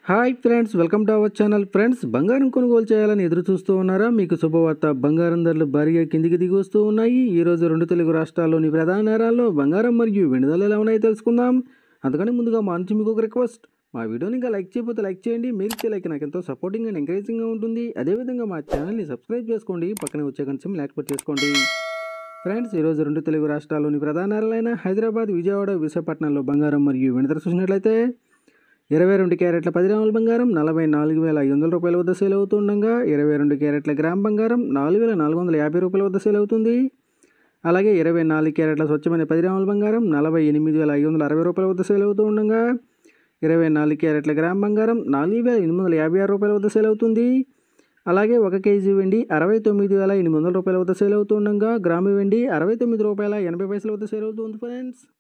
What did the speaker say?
hi friends welcome to our channel friends బంగారం కొనుగోలు చేయాలని ఎదురు చూస్తూ ఉన్నారా మీకు శుభవార్త బంగారం ధరలు భారీగా కిందికి దిగి వస్తూ ఉన్నాయి ఈ రోజు రెండు తెలుగు రాష్ట్రాల్లోని ప్రధాన నగరాల్లో బంగారం మరియు వెండి ధరలు ఎలా ఉన్నాయో తెలుసుకుందాం అందుకని ముందుగా మా నుంచి మీకు ఒక రిక్వెస్ట్ మా వీడియోని ఇంకా లైక్ చేయకపోతే లైక్ చేయండి మీరు ఇచ్చే లైక్ నాకు ఎంతో సపోర్టింగ్ అండ్ ఎంకరేజింగ్గా ఉంటుంది అదేవిధంగా మా ఛానల్ని సబ్స్క్రైబ్ చేసుకోండి పక్కనే వచ్చే కొంచెం లేకపోతే చేసుకోండి ఫ్రెండ్స్ ఈరోజు రెండు తెలుగు రాష్ట్రాల్లోని ప్రధాన నగరాలైన హైదరాబాద్ విజయవాడ విశాఖపట్నంలో బంగారం మరియు వెండి ధర చూసినట్లయితే ఇరవై రెండు క్యారెట్ల పది గ్రాముల బంగారం నలభై నాలుగు వేల ఐదు వందల రూపాయల వద్ద సేల్ అవుతుండగా ఇరవై రెండు క్యారెట్ల గ్రామ్ బంగారం నాలుగు వేల నాలుగు వందల యాభై రూపాయల వద్ద సేల్ అవుతుంది అలాగే ఇరవై నాలుగు క్యారెట్ల స్వచ్ఛమైన పది గ్రాముల బంగారం నలభై ఎనిమిది వేల ఐదు వందల అరవై రూపాయల వద్ద సేల్ అవుతూ ఉండగా ఇరవై నాలుగు క్యారెట్ల గ్రామ్ బంగారం నాలుగు వేల ఎనిమిది వందల యాభై ఆరు రూపాయల వద్ద సేల్ అవుతుంది అలాగే ఒక కేజీ వెండి అరవై తొమ్మిది వేల ఎనిమిది వందల రూపాయల వద్ద సేల్ అవుతుండగా గ్రాము వెండి అరవై తొమ్మిది రూపాయల ఎనభై పైసల వద్ద సేల్ అవుతుంది ఫ్రెండ్స్